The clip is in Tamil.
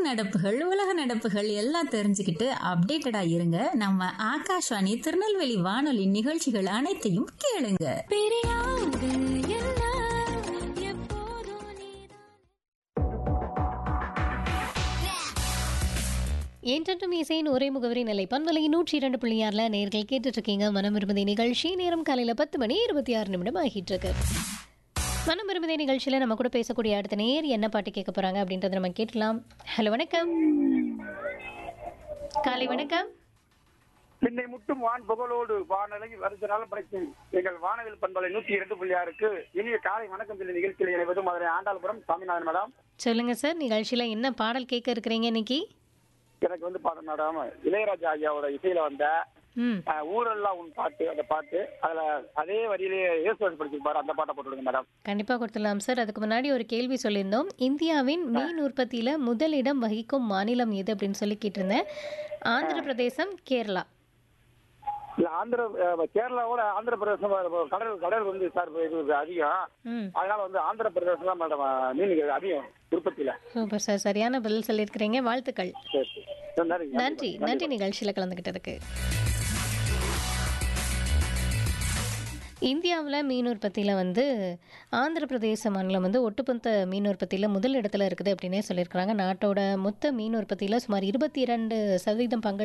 நடப்புகள் உலக நடப்புகள் எல்லாம் தெரிஞ்சுக்கிட்டு அப்டேட்டடா இருங்க நம்ம ஆகாஷ்வாணி திருநெல்வேலி வானொலி நிகழ்ச்சிகள் அனைத்தையும் கேளுங்க பிரியாது என்ன எப்போதும் நீதான் என்றென்றும் இசையின் ஒரே முகவரி நிலை பண்பலை நூற்றி இரண்டு புள்ளி ஆறில் நேர்கள் கேட்டுட்டு இருக்கீங்க மனம் விரும்புதை நிகழ்ச்சி நேரம் காலையில் பத்து மணி இருபத்தி ஆறு நிமிடம் ஆகிட்டு இருக்கு மனம் விரும்புதை நிகழ்ச்சியில் நம்ம கூட பேசக்கூடிய அடுத்த நேர் என்ன பாட்டு கேட்க போறாங்க அப்படின்றத நம்ம கேட்கலாம் ஹலோ வணக்கம் காலை வணக்கம் பின்னை முட்டும் வான் புகழோடு வானலை வருஷ நாளும் படைக்கும் எங்கள் வானவில் பண்பலை நூற்றி இரண்டு புள்ளி ஆறுக்கு இனிய காலை வணக்கம் சொல்லி நிகழ்ச்சியில் இணைவது மதுரை ஆண்டாள்புரம் சாமிநாதன் மேடம் சொல்லுங்க சார் நிகழ்ச்சியில் என்ன பாடல் கேட்க இருக்கிறீங்க இன்னைக்கு எனக்கு வந்து பாடம் மேடம் இளையராஜா ஐயாவோட இசையில வந்த ம் அஹ், ஊரெல்லாம் உன் பாட்டு அந்த பாட்டு அதுல அதே வரியிலேயே இயேசுவாஸ் படிச்சிருப்பாரு அந்த பாட்டை போட்டுருங்க மேடம் கண்டிப்பாக கொடுத்துடலாம் சார் அதுக்கு முன்னாடி ஒரு கேள்வி சொல்லியிருந்தோம் இந்தியாவின் மீன் உற்பத்தியில் முதலிடம் வகிக்கும் மாநிலம் எது அப்படின்னு சொல்லி கேட்டிருந்தேன் ஆந்திர பிரதேசம் கேரளா இல்ல ஆந்திர அஹ், கேரளாவோட ஆந்திர பிரதேசம் அஹ், கடல் கடல் வந்து சார் இது அதிகம் ம் அதனால வந்து ஆந்திர பிரதேசம் தான் மேடம் அஹ், மீன் அதிகம் உற்பத்தியில சூப்பர் சார் சரியான பதில் சொல்லியிருக்கிறீங்க வாழ்த்துக்கள் சரி சரி. நன்றி நன்றி நன்றி நிகழ்ச்சியில் கலந்துக்கிட்டதுக்கு இந்தியாவில் மீன் உற்பத்தியில் வந்து ஆந்திர பிரதேச மாநிலம் வந்து ஒட்டுமொத்த மீன் உற்பத்தியில் முதல் இடத்துல இருக்குது அப்படின்னே சொல்லியிருக்கிறாங்க நாட்டோட மொத்த மீன் உற்பத்தியில் சுமார் இருபத்தி இரண்டு சதவீதம் பங்களிப்பு